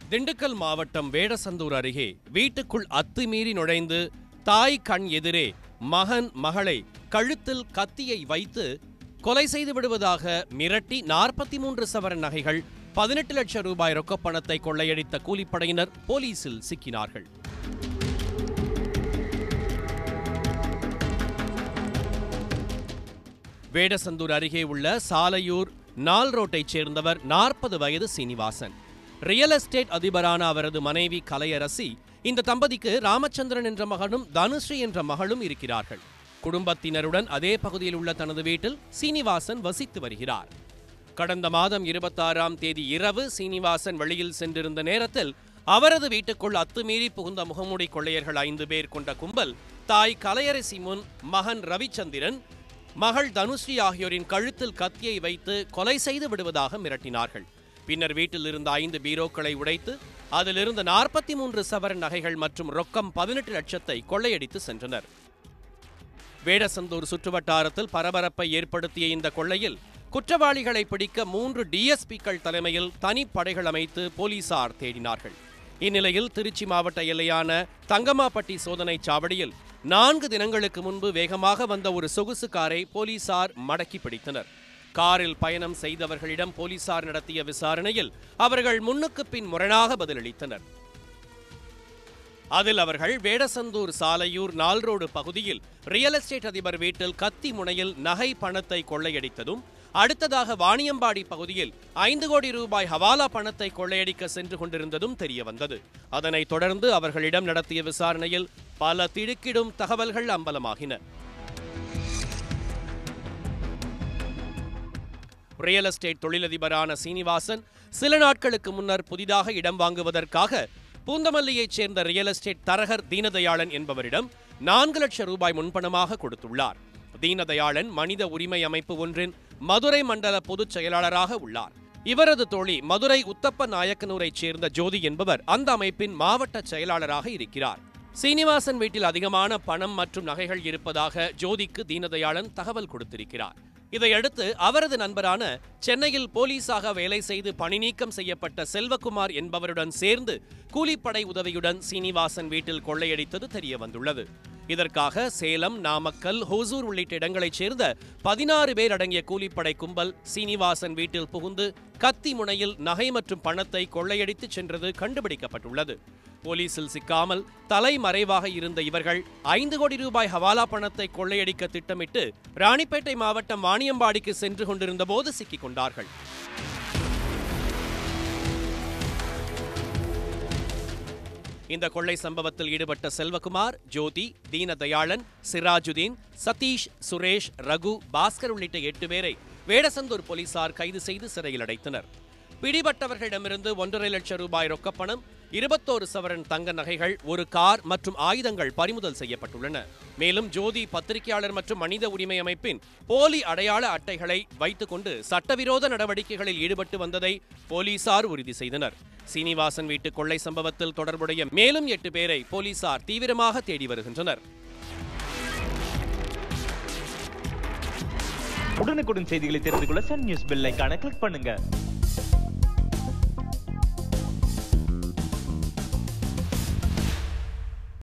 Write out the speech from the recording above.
திண்டுக்கல் மாவட்டம் வேடசந்தூர் அருகே வீட்டுக்குள் அத்துமீறி நுழைந்து தாய் கண் எதிரே மகன் மகளை கழுத்தில் கத்தியை வைத்து கொலை செய்து விடுவதாக மிரட்டி நாற்பத்தி மூன்று சவரன் நகைகள் பதினெட்டு லட்சம் ரூபாய் ரொக்கப் பணத்தை கொள்ளையடித்த கூலிப்படையினர் போலீசில் சிக்கினார்கள் வேடசந்தூர் அருகே உள்ள சாலையூர் நால் ரோட்டைச் சேர்ந்தவர் நாற்பது வயது சீனிவாசன் ரியல் எஸ்டேட் அதிபரான அவரது மனைவி கலையரசி இந்த தம்பதிக்கு ராமச்சந்திரன் என்ற மகனும் தனுஸ்ரீ என்ற மகளும் இருக்கிறார்கள் குடும்பத்தினருடன் அதே பகுதியில் உள்ள தனது வீட்டில் சீனிவாசன் வசித்து வருகிறார் கடந்த மாதம் இருபத்தாறாம் தேதி இரவு சீனிவாசன் வெளியில் சென்றிருந்த நேரத்தில் அவரது வீட்டுக்குள் அத்துமீறி புகுந்த முகமூடி கொள்ளையர்கள் ஐந்து பேர் கொண்ட கும்பல் தாய் கலையரசி முன் மகன் ரவிச்சந்திரன் மகள் தனுஸ்ரீ ஆகியோரின் கழுத்தில் கத்தியை வைத்து கொலை செய்து விடுவதாக மிரட்டினார்கள் பின்னர் வீட்டில் இருந்த ஐந்து பீரோக்களை உடைத்து அதிலிருந்த நாற்பத்தி மூன்று சவரன் நகைகள் மற்றும் ரொக்கம் பதினெட்டு லட்சத்தை கொள்ளையடித்து சென்றனர் வேடசந்தூர் சுற்றுவட்டாரத்தில் பரபரப்பை ஏற்படுத்திய இந்த கொள்ளையில் குற்றவாளிகளை பிடிக்க மூன்று டிஎஸ்பிக்கள் தலைமையில் தனிப்படைகள் அமைத்து போலீசார் தேடினார்கள் இந்நிலையில் திருச்சி மாவட்ட எல்லையான தங்கமாப்பட்டி சோதனைச் சாவடியில் நான்கு தினங்களுக்கு முன்பு வேகமாக வந்த ஒரு சொகுசு காரை போலீசார் மடக்கி பிடித்தனர் காரில் பயணம் செய்தவர்களிடம் போலீசார் நடத்திய விசாரணையில் அவர்கள் முன்னுக்கு பின் முரணாக பதிலளித்தனர் அதில் அவர்கள் வேடசந்தூர் சாலையூர் நால்ரோடு பகுதியில் ரியல் எஸ்டேட் அதிபர் வீட்டில் கத்தி முனையில் நகை பணத்தை கொள்ளையடித்ததும் அடுத்ததாக வாணியம்பாடி பகுதியில் ஐந்து கோடி ரூபாய் ஹவாலா பணத்தை கொள்ளையடிக்க சென்று கொண்டிருந்ததும் தெரிய வந்தது அதனைத் தொடர்ந்து அவர்களிடம் நடத்திய விசாரணையில் பல திடுக்கிடும் தகவல்கள் அம்பலமாகின ரியல் எஸ்டேட் தொழிலதிபரான சீனிவாசன் சில நாட்களுக்கு முன்னர் புதிதாக இடம் வாங்குவதற்காக பூந்தமல்லியைச் சேர்ந்த ரியல் எஸ்டேட் தரகர் தீனதயாளன் என்பவரிடம் நான்கு லட்சம் ரூபாய் முன்பணமாக கொடுத்துள்ளார் தீனதயாளன் மனித உரிமை அமைப்பு ஒன்றின் மதுரை மண்டல பொதுச் செயலாளராக உள்ளார் இவரது தோழி மதுரை உத்தப்ப நாயக்கனூரைச் சேர்ந்த ஜோதி என்பவர் அந்த அமைப்பின் மாவட்ட செயலாளராக இருக்கிறார் சீனிவாசன் வீட்டில் அதிகமான பணம் மற்றும் நகைகள் இருப்பதாக ஜோதிக்கு தீனதயாளன் தகவல் கொடுத்திருக்கிறார் இதையடுத்து அவரது நண்பரான சென்னையில் போலீஸாக வேலை செய்து பணி நீக்கம் செய்யப்பட்ட செல்வகுமார் என்பவருடன் சேர்ந்து கூலிப்படை உதவியுடன் சீனிவாசன் வீட்டில் கொள்ளையடித்தது தெரிய வந்துள்ளது இதற்காக சேலம் நாமக்கல் ஹோசூர் உள்ளிட்ட இடங்களைச் சேர்ந்த பதினாறு பேர் அடங்கிய கூலிப்படை கும்பல் சீனிவாசன் வீட்டில் புகுந்து கத்தி முனையில் நகை மற்றும் பணத்தை கொள்ளையடித்து சென்றது கண்டுபிடிக்கப்பட்டுள்ளது போலீசில் சிக்காமல் தலைமறைவாக இருந்த இவர்கள் ஐந்து கோடி ரூபாய் ஹவாலா பணத்தை கொள்ளையடிக்க திட்டமிட்டு ராணிப்பேட்டை மாவட்டம் வாணியம்பாடிக்கு சென்று கொண்டிருந்த போது சிக்கிக் கொண்டார்கள் இந்த கொள்ளை சம்பவத்தில் ஈடுபட்ட செல்வகுமார் ஜோதி தீனதயாளன் சிராஜுதீன் சதீஷ் சுரேஷ் ரகு பாஸ்கர் உள்ளிட்ட எட்டு பேரை வேடசந்தூர் போலீசார் கைது செய்து சிறையில் அடைத்தனர் பிடிபட்டவர்களிடமிருந்து ஒன்றரை லட்சம் ரூபாய் ரொக்கப்பணம் இருபத்தோரு சவரன் தங்க நகைகள் ஒரு கார் மற்றும் ஆயுதங்கள் பறிமுதல் செய்யப்பட்டுள்ளன மேலும் ஜோதி பத்திரிகையாளர் மற்றும் மனித உரிமை அமைப்பின் போலி அடையாள அட்டைகளை வைத்துக்கொண்டு சட்டவிரோத நடவடிக்கைகளில் ஈடுபட்டு வந்ததை போலீசார் உறுதி செய்தனர் சீனிவாசன் வீட்டு கொள்ளை சம்பவத்தில் தொடர்புடைய மேலும் எட்டு பேரை போலீசார் தீவிரமாக தேடி வருகின்றனர் உடனுக்குடன் செய்திகளை தெரிந்து கொள்ள சன் நியூஸ் பெல் ஐகானை கிளிக் பண்ணுங்க